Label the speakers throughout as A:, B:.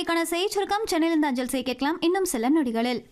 A: மணிக்கான செய்தி சுருக்கம் சென்னையிலிருந்து அஞ்சல் செய்ய கேட்கலாம் இன்னும் சில நொடிகளில்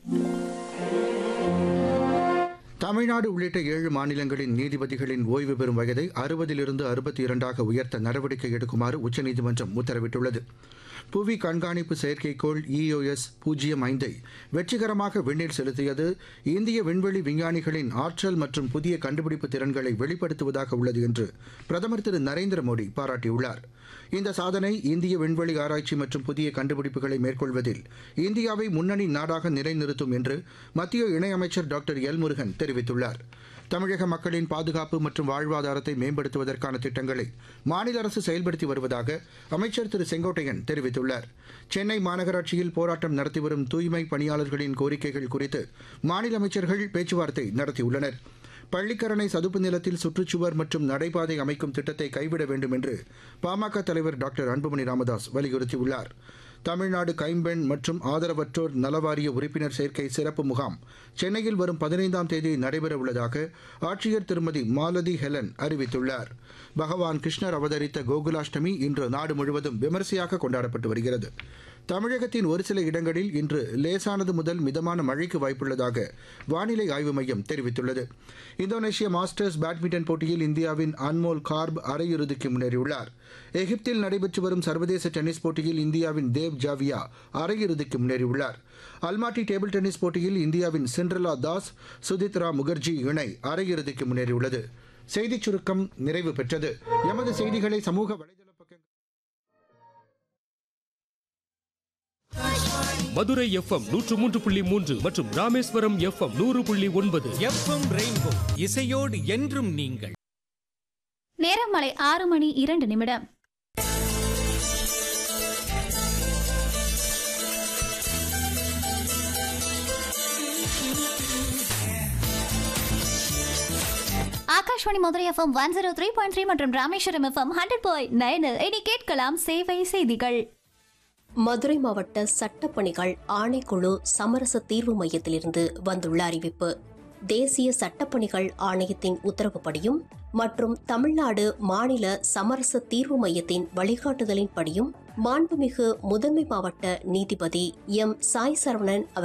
B: தமிழ்நாடு உள்ளிட்ட ஏழு மாநிலங்களின் நீதிபதிகளின் ஓய்வு பெறும் வயதை அறுபதிலிருந்து அறுபத்தி இரண்டாக உயர்த்த நடவடிக்கை எடுக்குமாறு உச்சநீதிமன்றம் உத்தரவிட்டுள்ளது புவி கண்காணிப்பு செயற்கைக்கோள் இஓஎஸ் பூஜ்ஜியம் ஐந்தை வெற்றிகரமாக விண்ணில் செலுத்தியது இந்திய விண்வெளி விஞ்ஞானிகளின் ஆற்றல் மற்றும் புதிய கண்டுபிடிப்பு திறன்களை வெளிப்படுத்துவதாக உள்ளது என்று பிரதமர் திரு நரேந்திர மோடி பாராட்டியுள்ளார் இந்த சாதனை இந்திய விண்வெளி ஆராய்ச்சி மற்றும் புதிய கண்டுபிடிப்புகளை மேற்கொள்வதில் இந்தியாவை முன்னணி நாடாக நிலைநிறுத்தும் என்று மத்திய இணையமைச்சர் டாக்டர் எல் முருகன் தெரிவித்துள்ளார் தமிழக மக்களின் பாதுகாப்பு மற்றும் வாழ்வாதாரத்தை மேம்படுத்துவதற்கான திட்டங்களை மாநில அரசு செயல்படுத்தி வருவதாக அமைச்சர் திரு செங்கோட்டையன் தெரிவித்துள்ளார் சென்னை மாநகராட்சியில் போராட்டம் நடத்தி வரும் தூய்மை பணியாளர்களின் கோரிக்கைகள் குறித்து மாநில அமைச்சர்கள் பேச்சுவார்த்தை நடத்தியுள்ளனர் பள்ளிக்கரணை சதுப்பு நிலத்தில் சுற்றுச்சுவர் மற்றும் நடைபாதை அமைக்கும் திட்டத்தை கைவிட வேண்டும் என்று பாமக தலைவர் டாக்டர் அன்புமணி ராமதாஸ் வலியுறுத்தியுள்ளார் தமிழ்நாடு கைம்பெண் மற்றும் ஆதரவற்றோர் நலவாரிய உறுப்பினர் சேர்க்கை சிறப்பு முகாம் சென்னையில் வரும் பதினைந்தாம் தேதி நடைபெற உள்ளதாக ஆட்சியர் திருமதி மாலதி ஹெலன் அறிவித்துள்ளார் பகவான் கிருஷ்ணர் அவதரித்த கோகுலாஷ்டமி இன்று நாடு முழுவதும் விமரிசையாக கொண்டாடப்பட்டு வருகிறது தமிழகத்தின் ஒரு சில இடங்களில் இன்று லேசானது முதல் மிதமான மழைக்கு வாய்ப்புள்ளதாக வானிலை ஆய்வு மையம் தெரிவித்துள்ளது இந்தோனேஷிய மாஸ்டர்ஸ் பேட்மிண்டன் போட்டியில் இந்தியாவின் அன்மோல் கார்ப் அரையிறுதிக்கு முன்னேறியுள்ளார் எகிப்தில் நடைபெற்று வரும் சர்வதேச டென்னிஸ் போட்டியில் இந்தியாவின் தேவ் ஜாவியா அரையிறுதிக்கு முன்னேறியுள்ளார் அல்மாட்டி டேபிள் டென்னிஸ் போட்டியில் இந்தியாவின் சிண்ட்ரலா தாஸ் சுதித்ரா முகர்ஜி இணை அரையிறுதிக்கு முன்னேறியுள்ளது செய்திச் சுருக்கம் நிறைவு பெற்றது எமது செய்திகளை சமூக வலைதள பக்கங்கள்
C: மதுரை எஃப்எம் நூற்று மூன்று புள்ளி மூன்று மற்றும் ராமேஸ்வரம் எஃப்எம் நூறு புள்ளி ஒன்பது
D: எஃப்எம் ரெயின்போ இசையோடு என்றும் நீங்கள்
A: நேரம் மலை ஆறு மணி இரண்டு நிமிடம் Akashvani Madurai FM one zero three point three மற்றும் ராமேஸ்வரம் எஃப்எம் ஹண்ட்ரட் பாயிண்ட் நைனில் இனி கேட்கலாம் சேவை செய்திகள்
E: மதுரை மாவட்ட சட்டப்பணிகள் ஆணைக்குழு சமரச தீர்வு மையத்திலிருந்து வந்துள்ள அறிவிப்பு தேசிய சட்டப்பணிகள் ஆணையத்தின் உத்தரவுப்படியும் மற்றும் தமிழ்நாடு மாநில சமரச தீர்வு மையத்தின் வழிகாட்டுதலின்படியும் மாண்புமிகு முதன்மை மாவட்ட நீதிபதி எம் சாய் சரவணன் அவர்